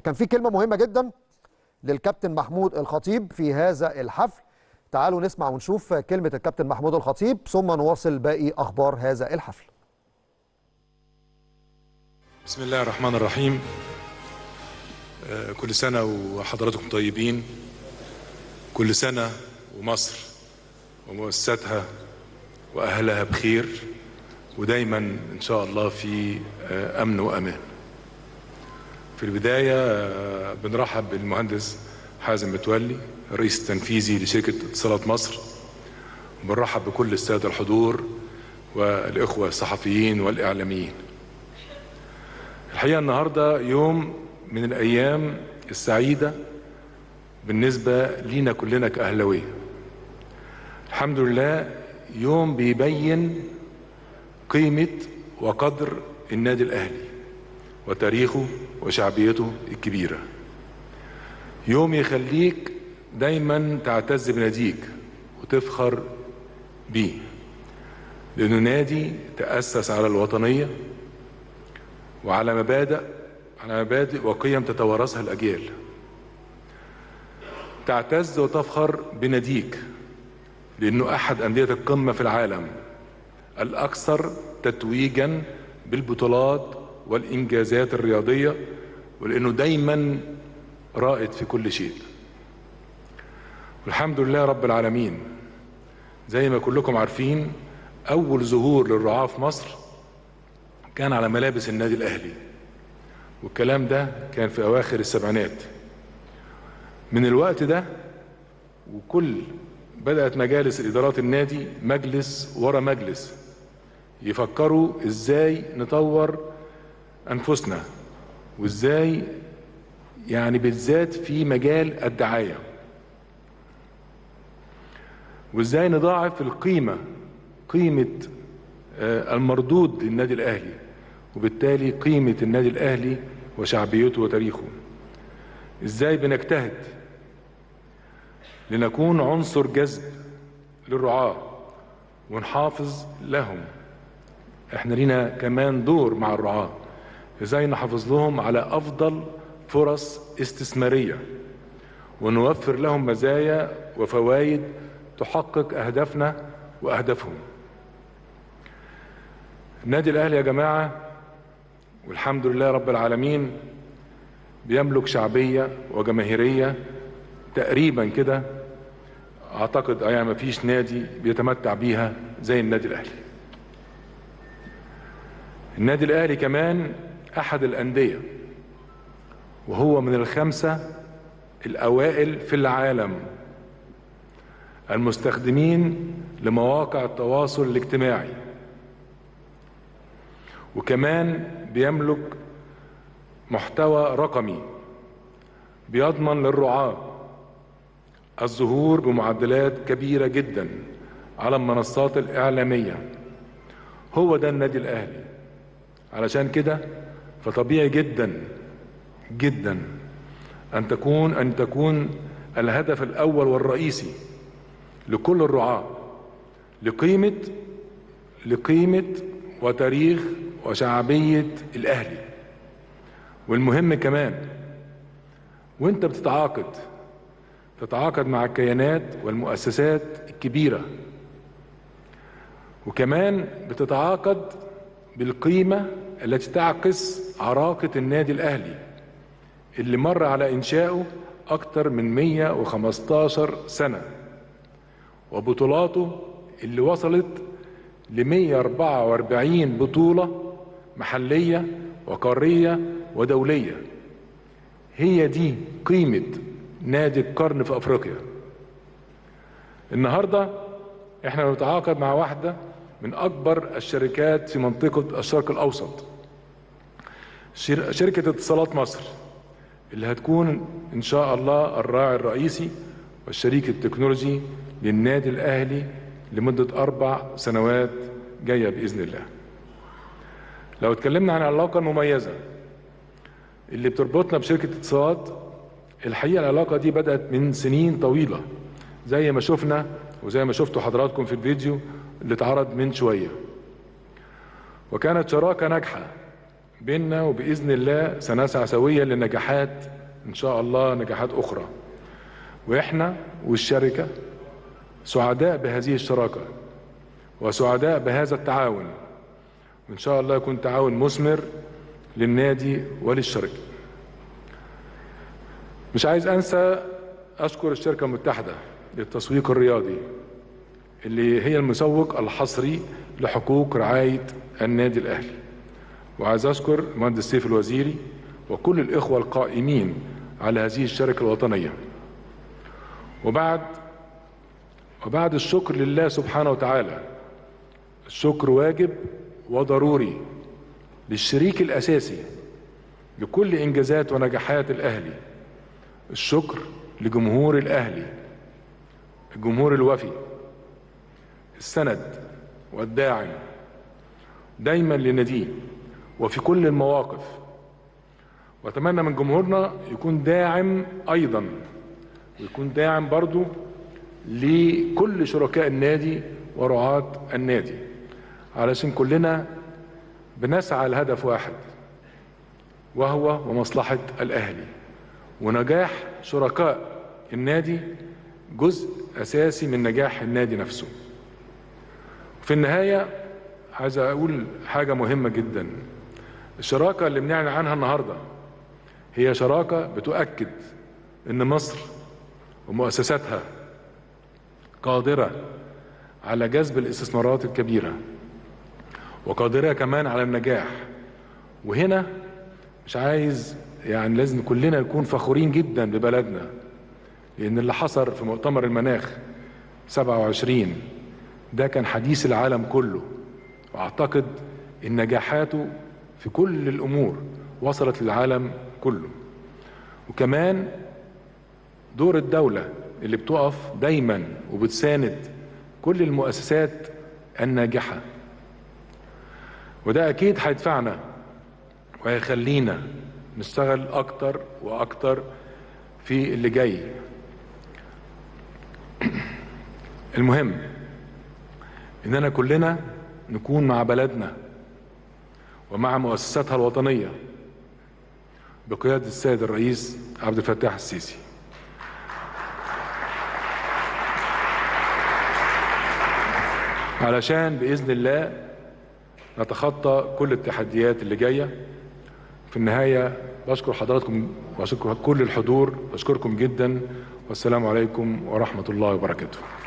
كان في كلمه مهمه جدا للكابتن محمود الخطيب في هذا الحفل تعالوا نسمع ونشوف كلمه الكابتن محمود الخطيب ثم نواصل باقي اخبار هذا الحفل بسم الله الرحمن الرحيم آه، كل سنة وحضراتكم طيبين كل سنة ومصر ومؤسساتها وأهلها بخير ودايما إن شاء الله في آه، أمن وأمان في البداية آه، بنرحب بالمهندس حازم متولي الرئيس التنفيذي لشركة اتصالات مصر بنرحب بكل السادة الحضور والإخوة الصحفيين والإعلاميين الحقيقة النهاردة يوم من الأيام السعيدة بالنسبة لينا كلنا كأهلوية الحمد لله يوم بيبين قيمة وقدر النادي الأهلي وتاريخه وشعبيته الكبيرة يوم يخليك دايما تعتز بناديك وتفخر بيه لأنه نادي تأسس على الوطنية وعلى مبادئ على مبادئ وقيم تتوارثها الأجيال تعتز وتفخر بناديك لأنه أحد أندية القمة في العالم الأكثر تتويجا بالبطولات والإنجازات الرياضية ولأنه دايما رائد في كل شيء والحمد لله رب العالمين زي ما كلكم عارفين أول ظهور للرعاة في مصر كان على ملابس النادي الأهلي والكلام ده كان في أواخر السبعينات من الوقت ده وكل بدأت مجالس إدارات النادي مجلس ورا مجلس يفكروا إزاي نطور أنفسنا وإزاي يعني بالذات في مجال الدعاية وإزاي نضاعف القيمة قيمة آه، المردود للنادي الأهلي وبالتالي قيمة النادي الأهلي وشعبيته وتاريخه إزاي بنجتهد لنكون عنصر جذب للرعاة ونحافظ لهم احنا لينا كمان دور مع الرعاة ازاي نحافظ لهم على افضل فرص استثمارية ونوفر لهم مزايا وفوائد تحقق اهدافنا واهدافهم النادي الاهلي يا جماعة والحمد لله رب العالمين بيملك شعبية وجماهيرية تقريبا كده اعتقد يعني ما فيش نادي بيتمتع بيها زي النادي الاهلي النادي الاهلي كمان احد الانديه وهو من الخمسه الاوائل في العالم المستخدمين لمواقع التواصل الاجتماعي وكمان بيملك محتوى رقمي بيضمن للرعاه الظهور بمعدلات كبيرة جدا على المنصات الإعلامية هو ده النادي الأهلي علشان كده فطبيعي جدا جدا أن تكون أن تكون الهدف الأول والرئيسي لكل الرعاة لقيمة لقيمة وتاريخ وشعبية الأهلي والمهم كمان وانت بتتعاقد تتعاقد مع الكيانات والمؤسسات الكبيرة وكمان بتتعاقد بالقيمة التي تعكس عراقة النادي الأهلي اللي مر على إنشائه أكثر من 115 سنة وبطولاته اللي وصلت ل 144 بطولة محلية وقارية ودولية هي دي قيمة نادي القرن في افريقيا النهارده احنا بنتعاقد مع واحده من اكبر الشركات في منطقه الشرق الاوسط شر- شركه اتصالات مصر اللي هتكون ان شاء الله الراعي الرئيسي والشريك التكنولوجي للنادي الاهلي لمده اربع سنوات جايه باذن الله لو اتكلمنا عن العلاقه المميزه اللي بتربطنا بشركه اتصالات الحقيقه العلاقه دي بدات من سنين طويله زي ما شفنا وزي ما شفتوا حضراتكم في الفيديو اللي اتعرض من شويه وكانت شراكه ناجحه بيننا وبإذن الله سنسعى سويا لنجاحات إن شاء الله نجاحات أخرى وإحنا والشركة سعداء بهذه الشراكة وسعداء بهذا التعاون وإن شاء الله يكون تعاون مثمر للنادي وللشركة مش عايز أنسى أشكر الشركة المتحدة للتسويق الرياضي اللي هي المسوق الحصري لحقوق رعاية النادي الأهلي وعايز أشكر المهندس سيف الوزيري وكل الإخوة القائمين على هذه الشركة الوطنية وبعد وبعد الشكر لله سبحانه وتعالى الشكر واجب وضروري للشريك الأساسي لكل إنجازات ونجاحات الأهلي الشكر لجمهور الأهلي الجمهور الوفي السند والداعم دايما لناديه وفي كل المواقف واتمنى من جمهورنا يكون داعم ايضا ويكون داعم برضو لكل شركاء النادي ورعاة النادي علشان كلنا بنسعى لهدف واحد وهو ومصلحة الأهلي ونجاح شركاء النادي جزء أساسي من نجاح النادي نفسه في النهاية عايز أقول حاجة مهمة جدا الشراكة اللي بنعلن عنها النهاردة هي شراكة بتؤكد أن مصر ومؤسساتها قادرة على جذب الاستثمارات الكبيرة وقادرة كمان على النجاح وهنا مش عايز يعني لازم كلنا نكون فخورين جدا ببلدنا لأن اللي حصل في مؤتمر المناخ 27 ده كان حديث العالم كله واعتقد ان نجاحاته في كل الامور وصلت للعالم كله وكمان دور الدوله اللي بتقف دايما وبتساند كل المؤسسات الناجحه وده اكيد هيدفعنا وهيخلينا نشتغل اكتر واكتر في اللي جاي المهم اننا كلنا نكون مع بلدنا ومع مؤسساتها الوطنيه بقياده السيد الرئيس عبد الفتاح السيسي علشان باذن الله نتخطى كل التحديات اللي جايه في النهايه بشكر حضراتكم واشكر كل الحضور بشكركم جدا والسلام عليكم ورحمه الله وبركاته